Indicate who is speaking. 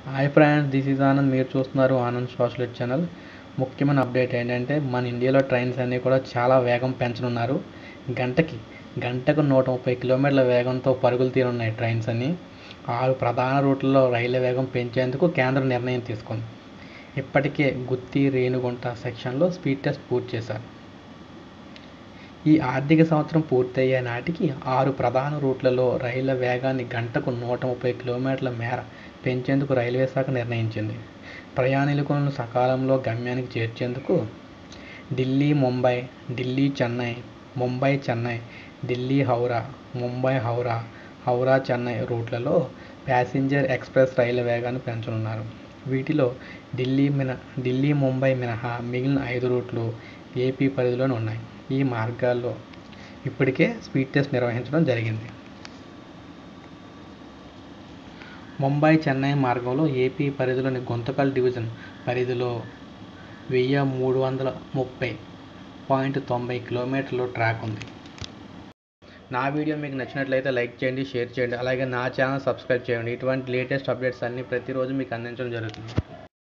Speaker 1: hi friends this is Anand మీరు చూస్తున్నారు Anand social channel ముఖ్యమైన అప్డేట్ ఏంటంటే మన ఇండియాలో ట్రైన్స్ అన్నీ కూడా చాలా వేగం పెంచనున్నారు గంటకి గంటకు నూట ముప్పై కిలోమీటర్ల వేగంతో పరుగులు తీరున్నాయి ట్రైన్స్ అన్ని ఆరు ప్రధాన రూట్లలో రైళ్ల వేగం పెంచేందుకు కేంద్రం నిర్ణయం తీసుకుంది ఇప్పటికే గుత్తి రేణిగుంట సెక్షన్లో స్పీడ్ టెస్ట్ పూర్తి చేశారు ఈ ఆర్థిక సంవత్సరం పూర్తయ్యే నాటికి ఆరు ప్రధాన రూట్లలో రైళ్ల వేగాన్ని గంటకు నూట ముప్పై కిలోమీటర్ల మేర పెంచేందుకు రైల్వే శాఖ నిర్ణయించింది ప్రయాణికులను సకాలంలో గమ్యానికి చేర్చేందుకు ఢిల్లీ ముంబై ఢిల్లీ చెన్నై ముంబై చెన్నై ఢిల్లీ హౌరా ముంబై హౌరా హౌరా చెన్నై రూట్లలో ప్యాసింజర్ ఎక్స్ప్రెస్ రైళ్ల వేగాన్ని పెంచనున్నారు వీటిలో ఢిల్లీ మిన ఢిల్లీ ముంబై మినహా మిగిలిన ఐదు రూట్లు ఏపీ పరిధిలోనే ఉన్నాయి ఈ మార్గాల్లో ఇప్పటికే స్పీడ్ టెస్ట్ నిర్వహించడం జరిగింది ముంబై చెన్నై మార్గంలో ఏపీ పరిధిలోని గుంతకల్ డివిజన్ పరిధిలో వెయ్యి మూడు వందల ముప్పై పాయింట్ తొంభై కిలోమీటర్లు ట్రాక్ ఉంది నా వీడియో మీకు నచ్చినట్లయితే లైక్ చేయండి షేర్ చేయండి అలాగే నా ఛానల్ సబ్స్క్రైబ్ చేయండి ఇటువంటి లేటెస్ట్ అప్డేట్స్ అన్నీ ప్రతిరోజు మీకు అందించడం జరుగుతుంది